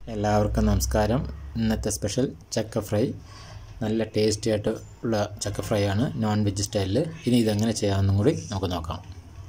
എല്ലാവർക്കും നമസ്കാരം ഇന്നത്തെ സ്പെഷ്യൽ ചക്ക ഫ്രൈ നല്ല ടേസ്റ്റി ആയിട്ട് ഉള്ള ചക്ക ഫ്രൈ ആണ് നോൺ വെജ് സ്റ്റൈലിൽ ഇനി ഇതെങ്ങനെ ചെയ്യാമെന്നും കൂടി നമുക്ക് നോക്കാം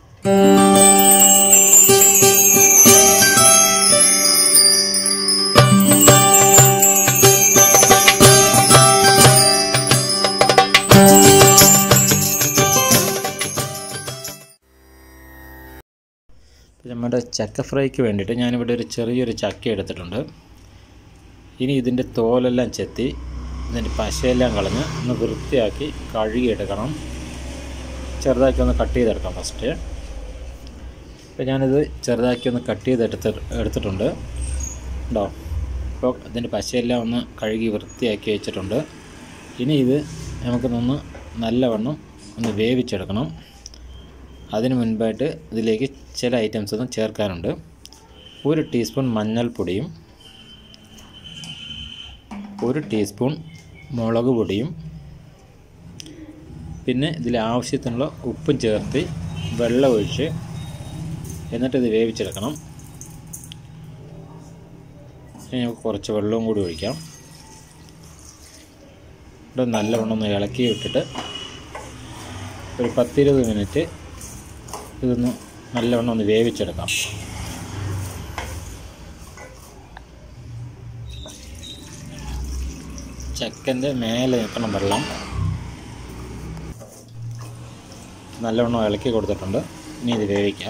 നമ്മുടെ ചക്ക ഫ്രൈക്ക് വേണ്ടിയിട്ട് ഞാനിവിടെ ഒരു ചെറിയൊരു ചക്ക എടുത്തിട്ടുണ്ട് ഇനി ഇതിൻ്റെ തോലെല്ലാം ചെത്തി ഇതിൻ്റെ പശയെല്ലാം കളഞ്ഞ് ഒന്ന് വൃത്തിയാക്കി കഴുകിയെടുക്കണം ചെറുതാക്കി ഒന്ന് കട്ട് ചെയ്തെടുക്കാം ഫസ്റ്റ് അപ്പോൾ ഞാനിത് ചെറുതാക്കി ഒന്ന് കട്ട് ചെയ്തെടുത്ത് എടുത്തിട്ടുണ്ട് ഉണ്ടോ അപ്പോൾ ഇതിൻ്റെ പശയെല്ലാം ഒന്ന് കഴുകി വൃത്തിയാക്കി വെച്ചിട്ടുണ്ട് ഇനി ഇത് നമുക്കൊന്ന് നല്ലവണ്ണം ഒന്ന് വേവിച്ചെടുക്കണം അതിന് മുൻപായിട്ട് ഇതിലേക്ക് ചില ഐറ്റംസ് ഒന്നും ചേർക്കാനുണ്ട് ഒരു ടീസ്പൂൺ മഞ്ഞൾപ്പൊടിയും ഒരു ടീസ്പൂൺ മുളക് പൊടിയും പിന്നെ ഇതിൽ ആവശ്യത്തിനുള്ള ഉപ്പും ചേർത്ത് വെള്ളം ഒഴിച്ച് എന്നിട്ട് ഇത് വേവിച്ചെടുക്കണം ഇനി നമുക്ക് കുറച്ച് വെള്ളവും കൂടി ഒഴിക്കാം ഇവിടെ നല്ലവണ്ണം ഒന്ന് ഇളക്കി ഇട്ടിട്ട് ഒരു പത്തിരുപത് മിനിറ്റ് ഇതൊന്ന് നല്ലവണ്ണം ഒന്ന് വേവിച്ചെടുക്കാം ചക്കൻ്റെ മേലെ നിൽക്കണം വെള്ളം നല്ലവണ്ണം ഇളക്കി കൊടുത്തിട്ടുണ്ട് ഇനി ഇത് വേവിക്കാം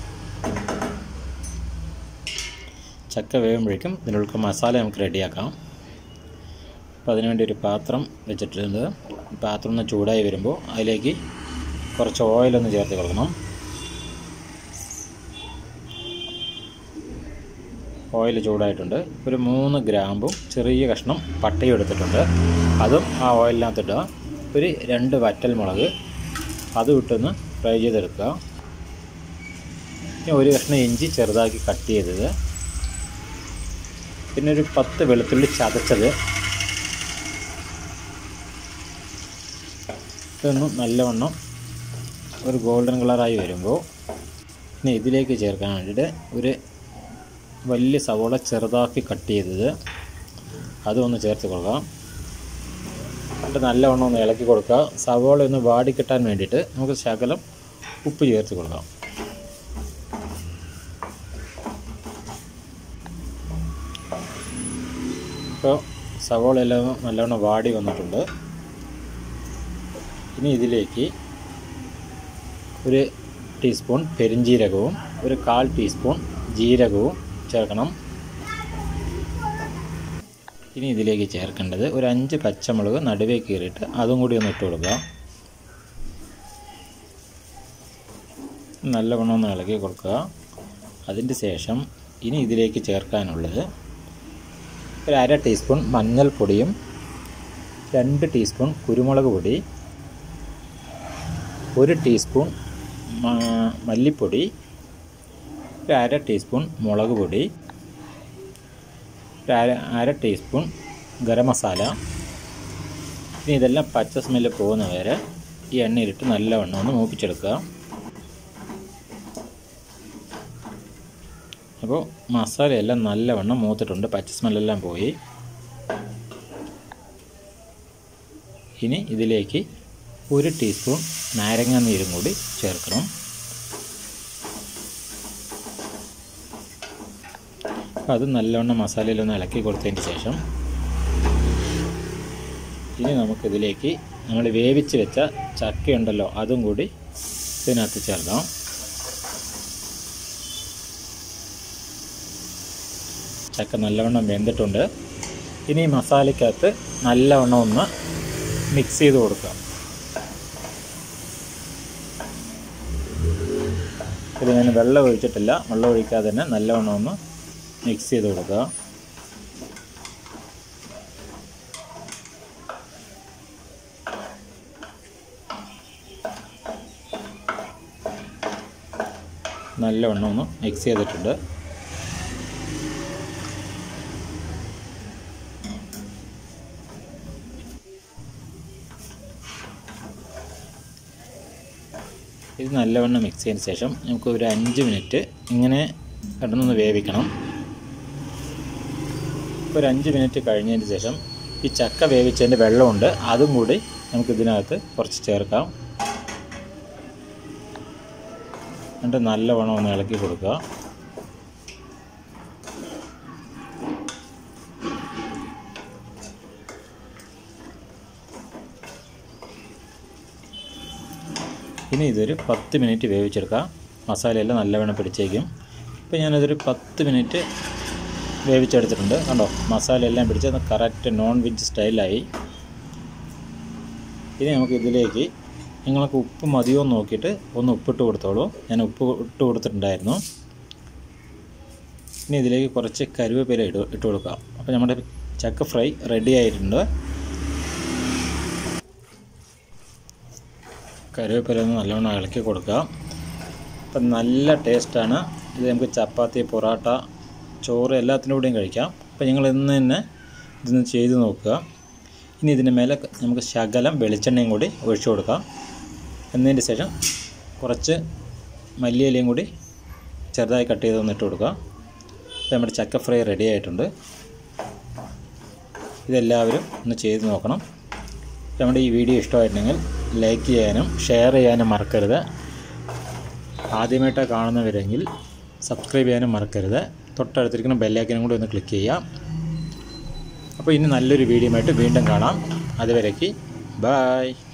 ചക്ക വേവുമ്പോഴേക്കും ഇതിനുള്ള മസാല നമുക്ക് റെഡിയാക്കാം അപ്പോൾ അതിനുവേണ്ടി ഒരു പാത്രം വെച്ചിട്ടുണ്ട് പാത്രം ഒന്ന് ചൂടായി വരുമ്പോൾ അതിലേക്ക് കുറച്ച് ഓയിലൊന്ന് ചേർത്ത് കൊടുക്കണം ഓയിൽ ചൂടായിട്ടുണ്ട് ഒരു മൂന്ന് ഗ്രാമ്പും ചെറിയ കഷ്ണം പട്ടയും എടുത്തിട്ടുണ്ട് അതും ആ ഓയിലിനകത്തിടുക ഒരു രണ്ട് വറ്റൽ മുളക് അതും ഇട്ടൊന്ന് ഫ്രൈ ചെയ്തെടുക്കുക പിന്നെ ഒരു കഷ്ണം ഇഞ്ചി ചെറുതാക്കി കട്ട് ചെയ്തത് പിന്നെ ഒരു പത്ത് വെളുത്തുള്ളി ചതച്ചത് ഇതൊന്ന് നല്ലവണ്ണം ഒരു ഗോൾഡൻ കളറായി വരുമ്പോൾ പിന്നെ ഇതിലേക്ക് ചേർക്കാൻ വേണ്ടിയിട്ട് ഒരു വലിയ സവോള ചെറുതാക്കി കട്ട് ചെയ്തത് അതൊന്ന് ചേർത്ത് കൊടുക്കാം എന്നിട്ട് നല്ലവണ്ണം ഒന്ന് ഇളക്കി കൊടുക്കുക സവോള ഒന്ന് വാടി കിട്ടാൻ വേണ്ടിയിട്ട് നമുക്ക് ശകലം ഉപ്പ് ചേർത്ത് കൊടുക്കാം ഇപ്പോൾ സവോള എല്ലാം നല്ലവണ്ണം വാടി വന്നിട്ടുണ്ട് ഇനി ഇതിലേക്ക് ഒരു ടീസ്പൂൺ പെരിഞ്ജീരകവും ഒരു കാൽ ടീസ്പൂൺ ജീരകവും ചേർക്കണം ഇനി ഇതിലേക്ക് ചേർക്കേണ്ടത് ഒരു അഞ്ച് പച്ചമുളക് നടുവേ കീറിയിട്ട് അതും കൂടി ഒന്ന് ഇട്ട് കൊടുക്കുക നല്ലവണ്ണം ഒന്ന് ഇളക്കി കൊടുക്കുക അതിൻ്റെ ശേഷം ഇനി ഇതിലേക്ക് ചേർക്കാനുള്ളത് ഒരു അര ടീസ്പൂൺ മഞ്ഞൾപ്പൊടിയും രണ്ട് ടീസ്പൂൺ കുരുമുളക് പൊടി ഒരു ടീസ്പൂൺ മല്ലിപ്പൊടി ഒരു അര ടീസ്പൂൺ മുളക് പൊടി ഒരു അര അര ടീസ്പൂൺ ഗരം മസാല ഇനി ഇതെല്ലാം പച്ച സ്മെല്ല് പോകുന്ന വരെ ഈ എണ്ണയിലിട്ട് നല്ലവണ്ണം ഒന്ന് മൂപ്പിച്ചെടുക്കുക അപ്പോൾ മസാലയെല്ലാം നല്ലവണ്ണം മൂത്തിട്ടുണ്ട് പച്ച സ്മെല്ലെല്ലാം പോയി ഇനി ഇതിലേക്ക് ഒരു ടീസ്പൂൺ നാരങ്ങ നീരും കൂടി ചേർക്കണം അത് നല്ലവണ്ണം മസാലയിലൊന്ന് ഇളക്കി കൊടുത്തതിന് ശേഷം ഇനി നമുക്കിതിലേക്ക് നമ്മൾ വേവിച്ച് വെച്ച ചക്കയുണ്ടല്ലോ അതും കൂടി ഇതിനകത്ത് ചേർക്കാം ചക്ക നല്ലവണ്ണം വെന്തിട്ടുണ്ട് ഇനി മസാലയ്ക്കകത്ത് നല്ലവണ്ണം ഒന്ന് മിക്സ് ചെയ്ത് കൊടുക്കാം ഇത് ഞാൻ വെള്ളം ഒഴിച്ചിട്ടില്ല വെള്ളം ഒഴിക്കാതെ തന്നെ നല്ലവണ്ണം ഒന്ന് മിക്സ് ചെയ്ത് കൊടുക്കുക നല്ലവണ്ണം ഒന്ന് മിക്സ് ചെയ്തിട്ടുണ്ട് ഇത് നല്ലവണ്ണം മിക്സ് ചെയ്തതിന് ശേഷം നമുക്ക് ഒരു അഞ്ച് മിനിറ്റ് ഇങ്ങനെ കിടന്നൊന്ന് വേവിക്കണം ഒരു അഞ്ച് മിനിറ്റ് കഴിഞ്ഞതിന് ശേഷം ഈ ചക്ക വേവിച്ചതിൻ്റെ വെള്ളമുണ്ട് അതും കൂടി നമുക്ക് ഇതിനകത്ത് കുറച്ച് ചേർക്കാം എന്നിട്ട് നല്ലവണ്ണം ഒന്ന് ഇളക്കി കൊടുക്കുക ഇനി ഇതൊരു പത്ത് മിനിറ്റ് വേവിച്ചെടുക്കാം മസാലയെല്ലാം നല്ലവണ്ണം പിടിച്ചേക്കും ഇപ്പോൾ ഞാനതൊരു പത്ത് മിനിറ്റ് വേവിച്ചെടുത്തിട്ടുണ്ട് കണ്ടോ മസാല എല്ലാം പിടിച്ച് കറക്റ്റ് നോൺ വെജ് സ്റ്റൈലായി ഇനി നമുക്ക് ഇതിലേക്ക് നിങ്ങൾക്ക് ഉപ്പ് മതിയോ എന്ന് നോക്കിയിട്ട് ഒന്ന് ഉപ്പിട്ട് കൊടുത്തോളൂ ഞാൻ ഉപ്പ് ഇട്ട് കൊടുത്തിട്ടുണ്ടായിരുന്നു ഇനി ഇതിലേക്ക് കുറച്ച് കരുവേപ്പില ഇട്ട് ഇട്ട് കൊടുക്കാം അപ്പോൾ നമ്മുടെ ചക്ക ഫ്രൈ റെഡി ആയിട്ടുണ്ട് കരുവേപ്പില ഒന്ന് നല്ലവണ്ണം ഇളക്കി കൊടുക്കുക അപ്പം നല്ല ടേസ്റ്റാണ് ഇത് നമുക്ക് ചപ്പാത്തി പൊറോട്ട ചോറ് എല്ലാത്തിൻ്റെ കൂടെയും കഴിക്കാം അപ്പോൾ നിങ്ങൾ ഇന്ന് തന്നെ ഇതൊന്ന് ചെയ്ത് നോക്കുക ഇനി ഇതിൻ്റെ മേലെ നമുക്ക് ശകലം വെളിച്ചെണ്ണയും കൂടി ഒഴിച്ചു കൊടുക്കാം എന്നതിന് ശേഷം കുറച്ച് മല്ലിയിലയും കൂടി ചെറുതായി കട്ട് ചെയ്ത് ഒന്ന് ഇട്ട് കൊടുക്കുക അപ്പോൾ നമ്മുടെ ചക്ക ഫ്രൈ റെഡി ആയിട്ടുണ്ട് ഇതെല്ലാവരും ഒന്ന് ചെയ്ത് നോക്കണം നമ്മുടെ ഈ വീഡിയോ ഇഷ്ടമായിട്ടുണ്ടെങ്കിൽ ലൈക്ക് ചെയ്യാനും ഷെയർ ചെയ്യാനും മറക്കരുത് ആദ്യമായിട്ടാണ് കാണുന്നവരെങ്കിൽ സബ്സ്ക്രൈബ് ചെയ്യാനും മറക്കരുത് തൊട്ടടുത്തിരിക്കുന്ന ബെല്ലൈക്കനും കൂടി ഒന്ന് ക്ലിക്ക് ചെയ്യാം അപ്പോൾ ഇനി നല്ലൊരു വീഡിയോ ആയിട്ട് വീണ്ടും കാണാം അതുവരേക്ക് ബായ്